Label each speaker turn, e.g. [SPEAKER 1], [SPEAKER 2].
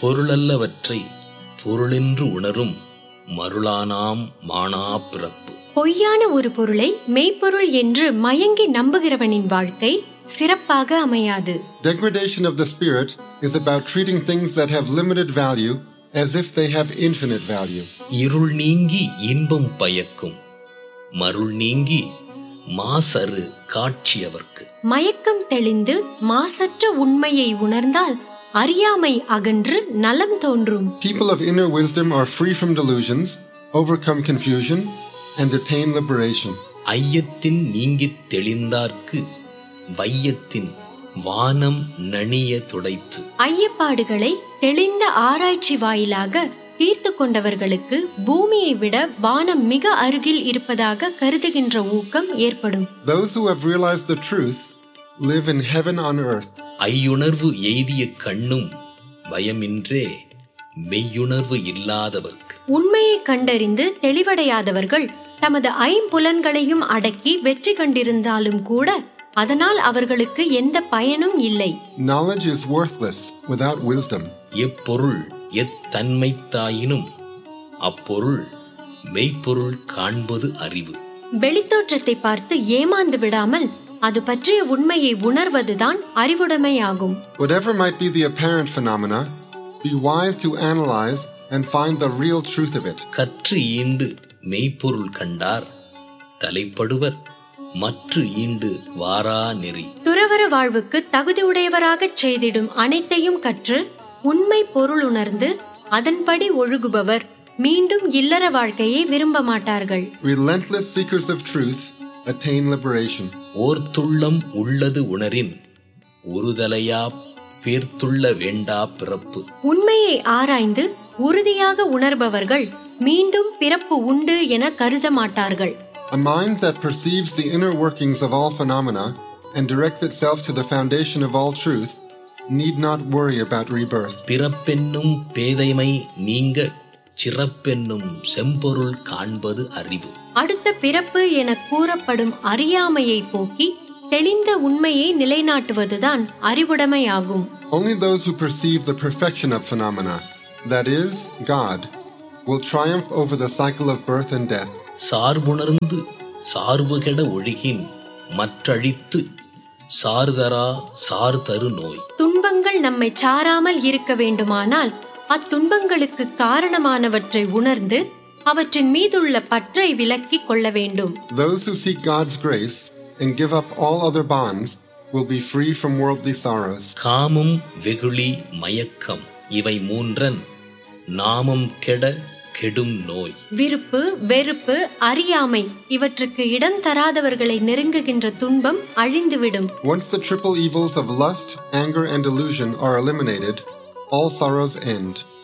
[SPEAKER 1] பொருளல்லவற்றை பொருளென்று உணரும் மருளானாம் மானா பிறப்பு
[SPEAKER 2] பொய்யான ஒரு பொருளை மெய்ப்பொருள் என்று மயங்கி நம்புகிறவனின் வாழ்க்கை சிறப்பாக அமையாது
[SPEAKER 3] Degradation of the spirit is about treating things that have limited value as if they have infinite value.
[SPEAKER 1] இருள் நீங்கி இன்பம் பயக்கும் மருள் நீங்கி மாசறு காட்சியவர்க்கு
[SPEAKER 2] மயக்கம் தெளிந்து மாசற்ற உண்மையை உணர்ந்தால் அறியாமை அகன்று நலம் தோன்றும்
[SPEAKER 3] People of inner wisdom are free from delusions, overcome confusion, and attain liberation.
[SPEAKER 1] ஐயத்தின் நீங்கித் தெளிந்தார்க்கு வையத்தின் வானம் நணிய துடைத்து
[SPEAKER 2] ஐயப்பாடுகளை தெளிந்த ஆராய்ச்சி வாயிலாக தீர்த்து கொண்டவர்களுக்கு பூமியை விட வானம் மிக அருகில் இருப்பதாக கருதுகின்ற ஊக்கம் ஏற்படும்
[SPEAKER 3] Those who have realized the truth live in heaven on earth.
[SPEAKER 1] ஐயுணர்வு எய்திய கண்ணும் பயமின்றே மெய்யுணர்வு இல்லாதவர்க்கு
[SPEAKER 2] உண்மையை கண்டறிந்து தெளிவடையாதவர்கள் தமது ஐம்புலன்களையும் அடக்கி வெற்றி கண்டிருந்தாலும் கூட அதனால் அவர்களுக்கு எந்த பயனும் இல்லை
[SPEAKER 3] Knowledge is worthless without wisdom.
[SPEAKER 1] எப்பொருள் எத்தன்மைத்தாயினும் அப்பொருள் மெய்ப்பொருள் காண்பது அறிவு
[SPEAKER 2] வெளித்தோற்றத்தை பார்த்து ஏமாந்து விடாமல் அது பற்றிய உண்மையை உணர்வதுதான் அறிவுடைமையாகும்
[SPEAKER 3] Whatever might be the apparent phenomena, be wise to analyze and find the real truth of it.
[SPEAKER 1] கற்று ஈண்டு மெய்ப்பொருள் கண்டார் தலைப்படுவர் மற்று ஈண்டு வாரா நெறி
[SPEAKER 2] துறவற வாழ்வுக்கு தகுதியுடையவராகச் செய்திடும் அனைத்தையும் கற்று உண்மை பொருள் உணர்ந்து அதன்படி ஒழுகுபவர் மீண்டும் இல்லற வாழ்க்கையை விரும்ப மாட்டார்கள்
[SPEAKER 3] Relentless seekers of truth attain liberation.
[SPEAKER 1] ஓர்த்துள்ளம் உள்ளது உணரின் ஒருதலையா பேர்த்துள்ள வேண்டா பிறப்பு
[SPEAKER 2] உண்மையை ஆராய்ந்து உறுதியாக உணர்பவர்கள் மீண்டும் பிறப்பு உண்டு என கருத மாட்டார்கள்
[SPEAKER 3] A mind that perceives the inner workings of all phenomena and directs itself to the foundation of all truth need not worry about rebirth.
[SPEAKER 1] பிறப்பென்னும் பேதைமை நீங்க சிறப்பென்னும் செம்பொருள் காண்பது அறிவு
[SPEAKER 2] அடுத்த பிறப்பு என கூறப்படும் அறியாமையை போக்கி தெளிந்த உண்மையை நிலைநாட்டுவதுதான் அறிவுடைமையாகும்
[SPEAKER 3] Only those who perceive the perfection of phenomena, that is, God, will triumph over the cycle of birth and death.
[SPEAKER 1] சார்புணர்ந்து சார்புகெட ஒழுகின் மற்றழித்து சார்தரா சார்தரு நோய்
[SPEAKER 2] துன்பங்கள் நம்மை சாராமல் இருக்க வேண்டுமானால் அத்துன்பங்களுக்கு காரணமானவற்றை உணர்ந்து அவற்றின் மீதுள்ள பற்றை விலக்கிக் கொள்ள வேண்டும்
[SPEAKER 3] Those who seek God's grace and give up all other bonds will be free from worldly sorrows.
[SPEAKER 1] காமம் வெகுளி மயக்கம் இவை மூன்றன் நாமம் கெட கெடும் நோய்
[SPEAKER 2] விருப்பு வெறுப்பு அறியாமை இவற்றுக்கு இடம் தராதவர்களை நெருங்குகின்ற துன்பம் அழிந்துவிடும்
[SPEAKER 3] Once the triple evils of lust, anger, and delusion are eliminated, all sorrows end.